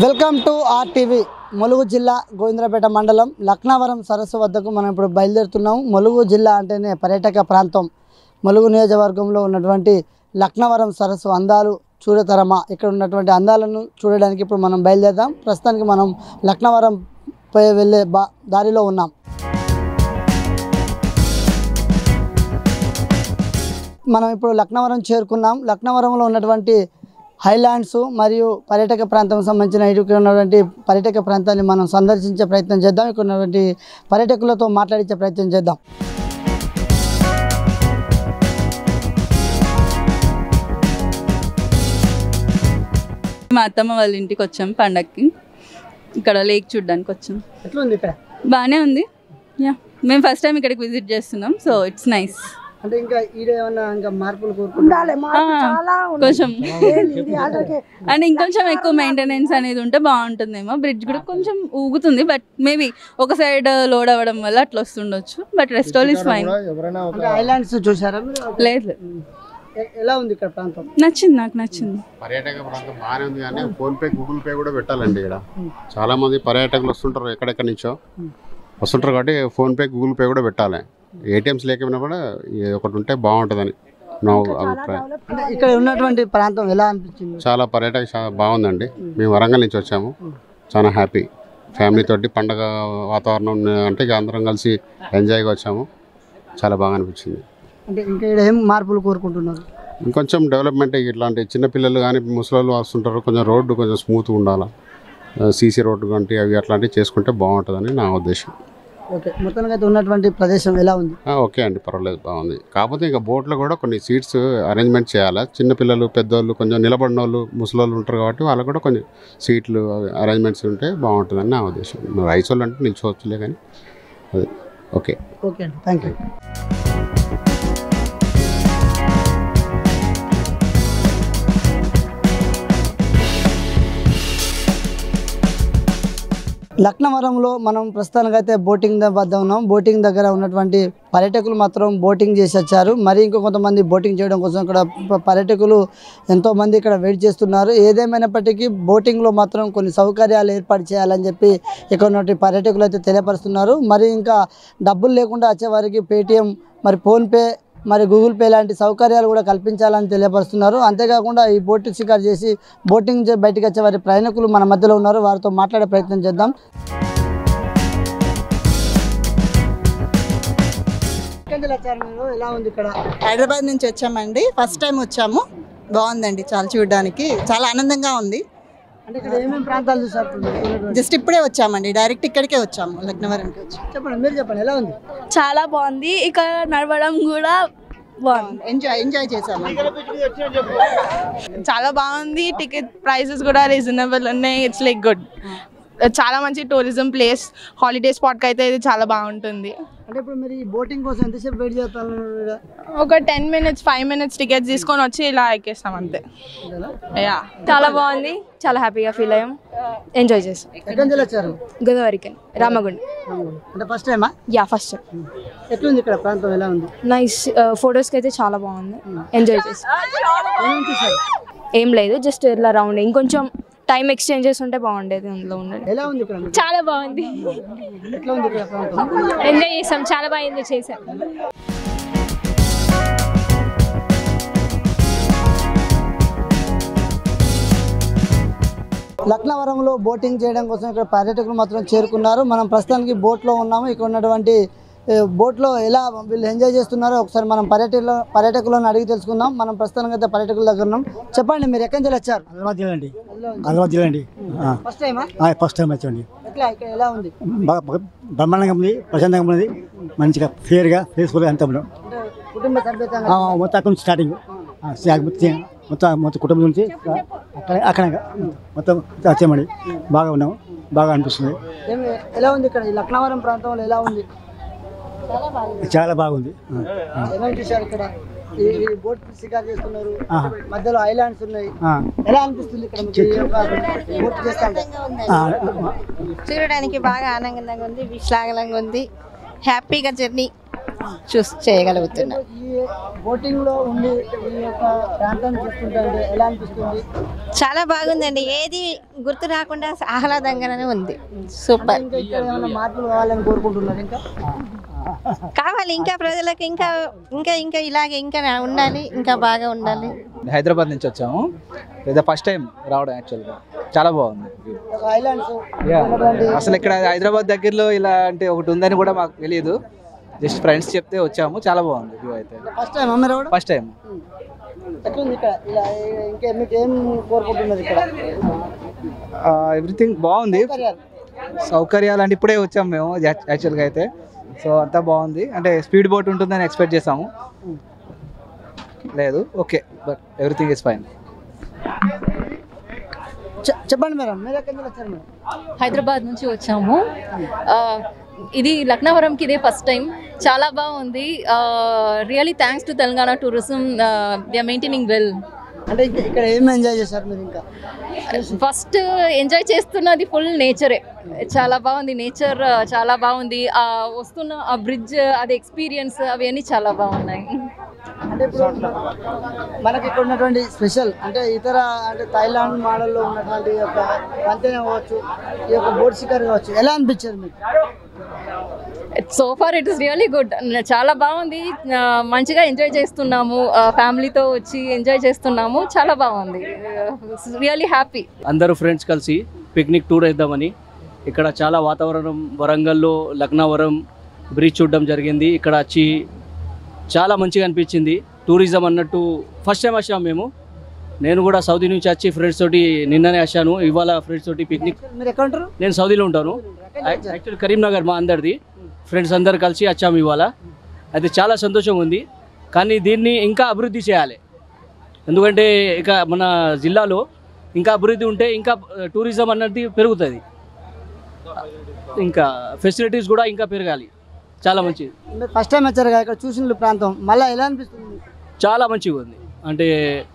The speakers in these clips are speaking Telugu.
వెల్కమ్ టు ఆర్టీవీ ములుగు జిల్లా గోవిందరాపేట మండలం లక్నవరం సరస్సు వద్దకు మనం ఇప్పుడు బయలుదేరుతున్నాం ములుగు జిల్లా అంటేనే పర్యాటక ప్రాంతం ములుగు నియోజకవర్గంలో ఉన్నటువంటి లక్నవరం సరస్సు అందాలు చూడతరమా ఇక్కడ ఉన్నటువంటి అందాలను చూడడానికి ఇప్పుడు మనం బయలుదేరదాం ప్రస్తుతానికి మనం లక్నవరం పై వెళ్ళే బా దారిలో ఉన్నాం మనం ఇప్పుడు లక్నవరం చేరుకున్నాం లక్నవరంలో ఉన్నటువంటి హైలాండ్స్ మరియు పర్యాటక ప్రాంతం సంబంధించిన ఇక్కడ ఉన్నటువంటి పర్యాటక ప్రాంతాన్ని మనం సందర్శించే ప్రయత్నం చేద్దాం ఇక్కడ ఉన్నటువంటి పర్యాటకులతో మాట్లాడించే ప్రయత్నం చేద్దాం మా అత్తమ్మ వాళ్ళ ఇంటికి వచ్చాం పండక్కి ఇక్కడ లేక్ చూడడానికి వచ్చాం ఎట్లుంది ఇక్కడ బాగానే ఉంది యా మేము ఫస్ట్ టైం ఇక్కడికి విజిట్ చేస్తున్నాం సో ఇట్స్ నైస్ అంటే ఇంకా ఈడ ఏమన్నా ఇంకా మార్పులు కోరుకుంటారు కొంచెం అండ్ ఇంకొంచెం ఎక్కువ మెయింటెనెన్స్ అనేది ఉంటే బాగుంటుందేమో బ్రిడ్జ్ కూడా కొంచెం ఊగుతుంది బట్ మేబీ ఒక సైడ్ లోడ్ అవ్వడం వల్ల అట్లా వస్తుండొచ్చు but rest all is fine అంటే ఐలాండ్స్ చూసారా మీరు లేదు లేదు ఎ- ఎలా ఉంది ఇక్కడ ప్రాంతం నచ్చింది నాకు నచ్చింది పర్యాటక ప్రాంతం బాగానే ఉంది కానీ ఫోన్ పే గూగుల్ పే కూడా పెట్టాలండి ఇక్కడ చాలా మంది పర్యాటకులు వస్తుంటారు ఎక్కడెక్కడి నుంచో వస్తుంటారు కాబట్టి ఫోన్ పే గూగుల్ పే కూడా పెట్టాలి ఏటీఎంస్ లేకపోయినా కూడా ఇది ఒకటి ఉంటే బాగుంటుందని నా అభిప్రాయం అంటే ఇక్కడ ఉన్నటువంటి ప్రాంతం ఎలా అనిపించింది చాలా పర్యాటక శా- బాగుందండి మేము వరంగల్ నుంచి వచ్చాము చాలా హ్యాపీ ఫ్యామిలీ తోటి పండగ వాతావరణం అంటే ఇక అందరం కలిసి ఎంజాయ్గా వచ్చాము చాలా బాగా అనిపించింది అంటే ఇంకా ఇక్కడ ఏం మార్పులు కోరుకుంటున్నారు ఇంకొంచెం డెవలప్మెంట్ ఇట్లాంటి చిన్నపిల్లలు కానీ ముసలోళ్ళు వస్తుంటారు కొంచెం రోడ్డు కొంచెం స్మూత్గా ఉండాలి సీసీ రోడ్డు కంటే అవి అట్లాంటివి చేసుకుంటే బాగుంటుందని నా ఉద్దేశం ఓకే మొత్తానికి అయితే ఉన్నటువంటి ప్రదేశం ఎలా ఉంది ఆ, ఓకే అండి పర్వాలేదు బాగుంది కాకపోతే ఇంకా బోట్లో కూడా కొన్ని సీట్స్ అరేంజ్మెంట్ చేయాలి చిన్నపిల్లలు పెద్దోళ్ళు కొంచెం నిలబడిన వాళ్ళు ముసలోళ్ళు ఉంటారు కాబట్టి వాళ్ళకు కూడా కొంచెం సీట్లు అరేంజ్మెంట్స్ ఉంటే బాగుంటుందని నా ఉద్దేశం రైస్ వాళ్ళు అంటే నిల్చోవచ్చులే కానీ అది ఓకే ఓకే అండి థ్యాంక్ యూ లక్నవరంలో మనం ప్రస్తుతానికైతే బోటింగ్ ద- వద్ద ఉన్నాం బోటింగ్ దగ్గర ఉన్నటువంటి పర్యాటకులు మాత్రం బోటింగ్ చేసి వచ్చారు మరి ఇంకో కొంతమంది బోటింగ్ చేయడం కోసం ఇక్కడ ప- పర్యాటకులు ఎంతోమంది ఇక్కడ వెయిట్ చేస్తున్నారు ఏదేమైనప్పటికీ బోటింగ్లో మాత్రం కొన్ని సౌకర్యాలు ఏర్పాటు చేయాలని చెప్పి ఇక్కడ ఉన్నటువంటి పర్యాటకులు అయితే తెలియపరుస్తున్నారు మరి ఇంకా డబ్బులు లేకుండా వచ్చేవారికి పేటిఎం మరి ఫోన్పే మరి గూగుల్ పే లాంటి సౌకర్యాలు కూడా కల్పించాలని తెలియపరుస్తున్నారు అంతేకాకుండా ఈ బోట్ షికారు చేసి బోటింగ్ చే- బయటకు వచ్చే వారి ప్రయాణికులు మన మధ్యలో ఉన్నారు వారితో మాట్లాడే ప్రయత్నం చేద్దాం ఎలా ఉంది ఇక్కడ హైదరాబాద్ నుంచి వచ్చామండి ఫస్ట్ టైం వచ్చాము బాగుందండి చాలా చూడడానికి చాలా ఆనందంగా ఉంది అంటే ఇక్కడ ఏమేమి ప్రాంతాలు చూసారు ఇప్పుడు మీరు ఉన్నటువంటి? జస్ట్ ఇప్పుడే వచ్చామండి డైరెక్ట్ ఇక్కడికే వచ్చాము లగ్నవరంకి వచ్చాము చెప్పండి మీరు చెప్పండి ఎలా ఉంది చాలా బాగుంది ఇక్కడ నడవడం కూడా బాగుంది ఎంజాయ్ ఎంజాయ్ చేసాము చాలా బాగుంది టికెట్ ప్రైసెస్ కూడా రీజనబుల్ ఉన్నాయి ఇట్స్ లైక్ గుడ్ చాలా మంచి టూరిజం ప్లేస్ హాలిడే స్పాట్కి అయితే ఇది చాలా బాగుంటుంది అంటే ఇప్పుడు మీరు ఈ బోటింగ్ కోసం ఎంతసేపు వెయిట్ చేస్తాను ఒక ten minutes five minutes tickets తీసుకొని వచ్చి ఇలా ఎక్కేస్తాం అంతే యా చాలా బాగుంది చాలా హ్యాపీగా ఫీల్ అయ్యాం ఎంజాయ్ చేసాం ఎక్కడి నుంచి వచ్చారు గోదావరికి రామగుండ అంటే ఫస్ట్ టైమా యా ఫస్ట్ ఎట్లుంది ఇక్కడ ప్రాంతం ఎలా ఉంది నైస్ ఫొటోస్కి అయితే చాలా బాగుంది ఎంజాయ్ చేసాం ఏమేమి చూసారు ఏం లేదు జస్ట్ ఇట్లా రౌండ్ ఇంకొంచెం టైం ఎక్స్చేంజ్ చేస్తుంటే బాగుండేది అందులో ఉండండి ఎలా ఉంది ఇక్కడ చాలా బాగుంది ఎట్లా ఉంది ఇక్కడ ప్రాంతం ఎంజాయ్ చేసాం చాలా బాగా ఎంజాయ్ చేసాం లక్నవరంలో బోటింగ్ చేయడం కోసం ఇక్కడ పర్యాటకులు మాత్రం చేరుకున్నారు మనం ప్రస్తుతానికి బోట్లో ఉన్నాము ఇక్కడ ఉన్నటువంటి ఏ, బోట్లో ఎలా వీళ్ళు ఎంజాయ్ చేస్తున్నారో ఒకసారి మనం పర్యాటకుల పర్యాటకులను అడిగి తెలుసుకుందాం మనం ప్రస్తుతానికి అయితే పర్యాటకుల దగ్గర ఉన్నాం చెప్పండి మీరు ఎక్కడి నుంచి వచ్చారు హైదరాబాద్ జిల్లా అండి హైదరాబాద్ జిల్లా అండి ఫస్ట్ టైమా ఫస్ట్ టైం వచ్చండి ఎట్లా ఇక్కడ ఎలా ఉంది బాగా బాగా బ్రహ్మాండంగా ఉంది ప్రశాంతంగా ఉన్నది మంచిగా ఫేర్గా ఫేస్ఫుల్గా అంతా ఉన్నాం అంటే కుటుంబ సభ్యతంగా ఆ, మొత్తం అక్కడ నుంచి స్టార్టింగ్ ఆ, స్టార్ట్ మొత్తం మొత్తం మొత్తం కుటుంబం నుంచి అక్కడ అక్కడ మొత్తం వచ్చామండి బాగా ఉన్నాం బాగా అనిపిస్తుంది ఏమి- ఎలా ఉంది ఇక్కడ ఈ లక్నవరం ప్రాంతంలో ఎలా ఉంది చాలా బాగుంది ఆ, ఆ. ఏమేమి చూశారు ఇక్కడ ఈ ఈ బోట్ షికారు చేస్తున్నారు ఆహా. మధ్యలో ఐలాండ్స్ ఉన్నాయి ఆ, ఎలా అనిపిస్తుంది ఇక్కడ మీకు ఈ యొక్క బోట్ చేస్తా ఉంటే? ఆ, చూడడానికి బాగా ఆనందంగా ఉంది విశ్లాగలంగా ఉంది హ్యాపీగా జర్నీ చూస్ చేయగలుగుతున్నాం ఈ బోటింగ్ లో ఉండి ఈ యొక్క ప్రాంతాన్ని చూస్తుంటే ఎలా అనిపిస్తుంది చాలా బాగుందండి ఏది గుర్తు రాకుండా ఆహ్లాదంగానే ఉంది సూపర్ ఇంకా ఇక్కడ ఏమైనా మార్పులు కావాలని కోరుకుంటున్నారు ఇంకా కావాలి ఇంకా ప్రజలకు ఇంకా ఇంకా ఇంకా ఇలాగే ఇంకా ఉండాలి ఇంకా బాగా ఉండాలి హైదరాబాద్ నుంచి వచ్చాము ఇది ఫస్ట్ టైం రావడం యాక్చువల్గా చాలా బాగుంది ఒక ఐలాండ్స్ Yeah. అసలు ఇక్కడ హైదరాబాద్ దగ్గరలో ఇలా అంటే ఒకటి ఉందని కూడా మాకు తెలియదు జస్ట్ ఫ్రెండ్స్ చెప్తే వచ్చాము చాలా బాగుంది వ్యూ అయితే ఫస్ట్ టైం మీరు కూడా ఫస్ట్ టైం ఎట్లుంది ఇక్కడ ఇలా ఇంకా మీకు ఏం కోరుకుంటున్నారు ఇక్కడ ఎవ్రీథింగ్ బాగుంది సౌకర్యాలు అంటే ఇప్పుడే వచ్చాము మేము యాక్చువల్గా అయితే సో అంతా బాగుంది అంటే స్పీడ్ బోట్ ఉంటుందని ఎక్స్పెక్ట్ చేసాము లేదు okay but everything is fine చె- చెప్పండి మేడం మీరు ఎక్కడి నుంచి వచ్చారు మేడం హైదరాబాద్ నుంచి వచ్చాము ఆ, ఇది లక్నవరంకి ఇదే ఫస్ట్ టైం చాలా బాగుంది really thanks to Telangana tourism we maintaining well అంటే ఇంకా ఇక్కడ ఏం ఎంజాయ్ చేశారు మీరు ఇంకా ఫస్ట్ ఎంజాయ్ చేస్తున్నది ఫుల్ నేచరే చాలా బాగుంది నేచర్ చాలా బాగుంది ఆ వస్తున్న ఆ బ్రిడ్జ్ అది ఎక్స్పీరియన్స్ అవన్నీ చాలా బాగున్నాయి అంటే ఇప్పుడు మనకి ఇక్కడ ఉన్నటువంటి స్పెషల్ అంటే ఇతర అంటే థైలాండ్ మోడల్లో ఉన్నటువంటి ఈ యొక్క వంతెన కావచ్చు ఈ యొక్క బోట్ షికార్ కావచ్చు ఎలా అనిపించింది మీకు so far it is really good చాలా బాగుంది ఆ, మంచిగా ఎంజాయ్ చేస్తున్నాము ఫ్యామిలీతో వచ్చి ఎంజాయ్ చేస్తున్నాము చాలా బాగుంది రియలీ హ్యాపీ అందరూ ఫ్రెండ్స్ కలిసి పిక్నిక్ టూర్ వేద్దామని ఇక్కడ చాలా వాతావరణం వరంగల్లో లక్నవరం బ్రిడ్జ్ చూడడం జరిగింది ఇక్కడ వచ్చి చాలా మంచిగా అనిపించింది టూరిజం అన్నట్టు ఫస్ట్ టైం వచ్చాము మేము నేను కూడా సౌదీ నుంచి వచ్చి ఫ్రెండ్స్ తోటి నిన్ననే వచ్చాను ఇవాళ ఫ్రెండ్స్ తోటి పిక్నిక్ మీరు ఎక్కడ ఉంటారు నేను సౌదీలో ఉంటాను యాక్చువల్ కరీంనగర్ మా అందరిది ఫ్రెండ్స్ అందరు కలిసి వచ్చాము ఇవాళ అయితే చాలా సంతోషంగా ఉంది కానీ దీన్ని ఇంకా అభివృద్ధి చేయాలి ఎందుకంటే ఇక మన జిల్లాలో ఇంకా అభివృద్ధి ఉంటే ఇంకా టూరిజం అన్నది పెరుగుతుంది ఇంకా ఫెసిలిటీస్ కూడా ఇంకా పెరగాలి చాలా మంచిది మీరు ఫస్ట్ టైం వచ్చారు కదా ఇక్కడ చూసిన ప్రాంతం మళ్ళీ ఎలా అనిపిస్తుంది మీకు? చాలా మంచిగా ఉంది అంటే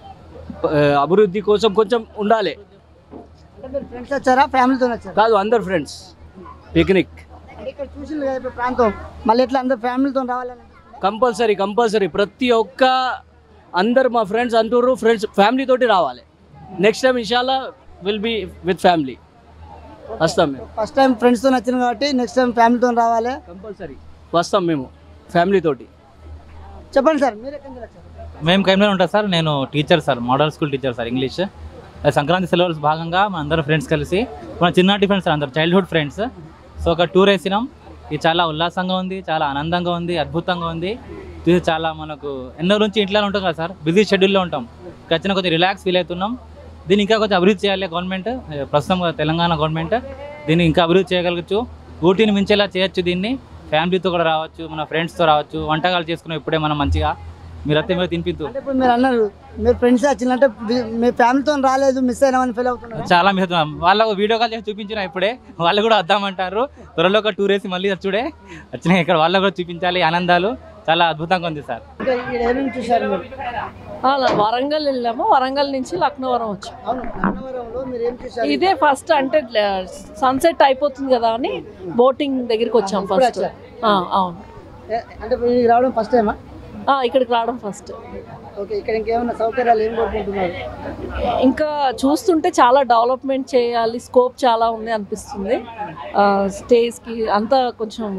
ఆ, అభివృద్ధి కోసం కొంచెం ఉండాలి అంటే మీరు ఫ్రెండ్స్ వచ్చారా ఫ్యామిలీతో వచ్చారా కాదు అందరు ఫ్రెండ్స్ పిక్నిక్ అంటే ఇక్కడ చూసిన కదా ఇప్పుడు ప్రాంతం మళ్ళీ ఎట్లా అందరు ఫ్యామిలీతో రావాలని కంపల్సరీ కంపల్సరీ ప్రతి ఒక్క అందరు మా ఫ్రెండ్స్ అంటారు ఫ్రెండ్స్ ఫ్యామిలీ తోటి రావాలి నెక్స్ట్ టైం ఇన్షాల్లా విల్ బి విత్ ఫ్యామిలీ వస్తాం మేము ఫస్ట్ టైం ఫ్రెండ్స్తో వచ్చిన కాబట్టి నెక్స్ట్ టైం ఫ్యామిలీతో రావాలి కంపల్సరీ వస్తాం మేము ఫ్యామిలీ తోటి చెప్పండి సార్ మీరు ఎక్కడి నుంచి వచ్చారు మేము కైమ్లో ఉంటాం సార్ నేను teacher sir model school teacher sir English అది సంక్రాంతి సెలవులు భాగంగా మన అందరం ఫ్రెండ్స్ కలిసి మన చిన్నటి ఫ్రెండ్స్ సార్ అందరు చైల్డ్హుడ్ ఫ్రెండ్స్ సో ఒక టూర్ వేసినాం ఇది చాలా ఉల్లాసంగా ఉంది చాలా ఆనందంగా ఉంది అద్భుతంగా ఉంది ఇది చాలా మనకు ఎన్నో నుంచి ఇంట్లో ఉంటాం కదా సార్ బిజీ షెడ్యూల్లో ఉంటాం ఇక్కడ వచ్చిన కొంచెం రిలాక్స్ ఫీల్ అవుతున్నాం దీన్ని ఇంకా కొంచెం అభివృద్ధి చేయాలి గవర్నమెంట్ ప్రస్తుతం తెలంగాణ గవర్నమెంట్ దీన్ని ఇంకా అభివృద్ధి చేయగలగచ్చు ఊటీని మించేలా చేయొచ్చు దీన్ని ఫ్యామిలీతో కూడా రావచ్చు మన ఫ్రెండ్స్తో రావచ్చు వంటకాలు చేసుకున్నాం ఇప్పుడే మనం మంచిగా మీరైతే మీరు తినిపిద్దు అంటే ఇప్పుడు మీరు అన్నారు మీరు ఫ్రెండ్స్ వచ్చిందంటే మీ- మీ ఫ్యామిలీతో రాలేదు మిస్ అయినామని ఫీల్ అవుతున్నారు చాలా మిస్ అవుతున్నాం వాళ్ళకు వీడియో కాల్ చేసి చూపించిన ఇప్పుడే వాళ్ళు కూడా వద్దామంటారు త్వరలో ఒక టూర్ వేసి మళ్ళీ చూడే వచ్చినాయి ఇక్కడ వాళ్ళకు కూడా చూపించాలి ఆనందాలు చాలా అద్భుతంగా ఉంది సార్ ఇంకా ఇక్కడ ఏమేమి చూశారు మీరు అలా వరంగల్ వెళ్ళాము వరంగల్ నుంచి లక్నవరం వచ్చాము అవును లక్నవరంలో మీరు ఏం చూశారు ఇదే ఫస్ట్ అంటే సన్సెట్ అయిపోతుంది కదా అని బోటింగ్ దగ్గరికి వచ్చాం ఇప్పుడు ఫస్ట్ వచ్చారు. అవును ఏ- అంటే ఇప్పుడు ఇక్కడికి రావడం ఫస్ట్ టైమా ఆ, ఇక్కడికి రావడం ఫస్ట్ ఓకే ఇక్కడ ఇంకేమైనా సౌకర్యాలు ఏం కోరుకుంటున్నారు ఇంకా చూస్తుంటే చాలా డెవలప్మెంట్ చేయాలి స్కోప్ చాలా ఉంది అనిపిస్తుంది స్టేస్కి అంతా కొంచెం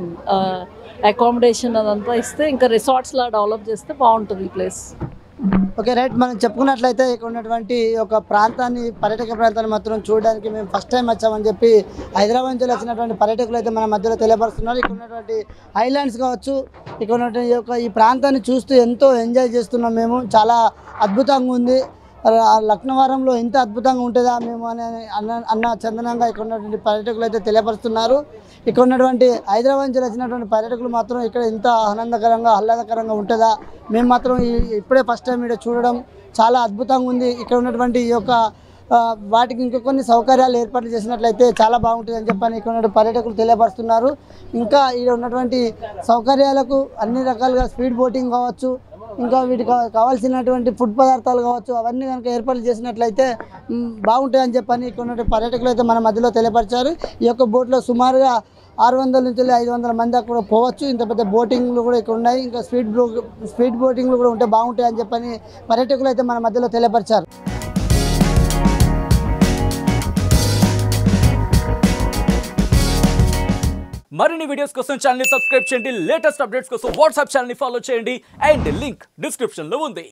అకామిడేషన్ అదంతా ఇస్తే ఇంకా రిసార్ట్స్లా డెవలప్ చేస్తే బాగుంటుంది ఈ ప్లేస్ ఓకే రైట్ మనం చెప్పుకున్నట్లయితే ఇక్కడ ఉన్నటువంటి ఒక ప్రాంతాన్ని పర్యాటక ప్రాంతాన్ని మాత్రం చూడడానికి మేము ఫస్ట్ టైం వచ్చామని చెప్పి హైదరాబాద్ నుంచి వచ్చినటువంటి పర్యాటకులు అయితే మన మధ్యలో తెలియపరుస్తున్నారు ఇక్కడ ఉన్నటువంటి ఐలాండ్స్ కావచ్చు ఇక్కడ ఉన్నటువంటి ఈ యొక్క ఈ ప్రాంతాన్ని చూస్తూ ఎంతో ఎంజాయ్ చేస్తున్నాం మేము చాలా అద్భుతంగా ఉంది ర- లక్నవరంలో ఎంత అద్భుతంగా ఉంటుందా మేము అని అన్న అన్న చందనంగా ఇక్కడ ఉన్నటువంటి పర్యాటకులు అయితే తెలియపరుస్తున్నారు ఇక్కడ ఉన్నటువంటి హైదరాబాద్ నుంచి వచ్చినటువంటి పర్యాటకులు మాత్రం ఇక్కడ ఎంత ఆనందకరంగా ఆహ్లాదకరంగా ఉంటుందా మేము మాత్రం ఈ- ఇప్పుడే ఫస్ట్ టైం ఇక్కడ చూడడం చాలా అద్భుతంగా ఉంది ఇక్కడ ఉన్నటువంటి ఈ యొక్క ఆ, వాటికి ఇంకా కొన్ని సౌకర్యాలు ఏర్పాట్లు చేసినట్లయితే చాలా బాగుంటుంది అని చెప్పని ఇక్కడ ఉన్న పర్యాటకులు తెలియపరుస్తున్నారు ఇంకా ఇక్కడ ఉన్నటువంటి సౌకర్యాలకు అన్ని రకాలుగా స్పీడ్ బోటింగ్ కావచ్చు ఇంకా వీటికి కా- కావాల్సినటువంటి ఫుడ్ పదార్థాలు కావచ్చు అవన్నీ కనుక ఏర్పాట్లు చేసినట్లయితే మ్, బాగుంటాయని చెప్పని ఇక్కడ ఉన్నటువంటి పర్యాటకులు అయితే మన మధ్యలో తెలియపరిచారు ఈ యొక్క బోట్లో సుమారుగా ఆరు వందల నుంచి వెళ్ళి ఐదు వందల మంది దాకా కూడా పోవచ్చు ఇంత పెద్ద బోటింగ్లు కూడా ఇక్కడ ఉన్నాయి ఇంకా స్పీడ్ బ్రో స్పీడ్ బోటింగ్లు కూడా ఉంటే బాగుంటాయి అని చెప్పని పర్యాటకులు అయితే మన మధ్యలో తెలియపరిచారు మరిన్ని వీడియోస్ కోసం ఛానల్ సబ్స్క్రైబ్ చేయండి లేటెస్ట్ అప్డేట్స్ కోసం వాట్సాప్ ఛానల్ ఫాలో చేయండి అండ్ లింక్ డిస్క్రిప్షన్ లో ఉంది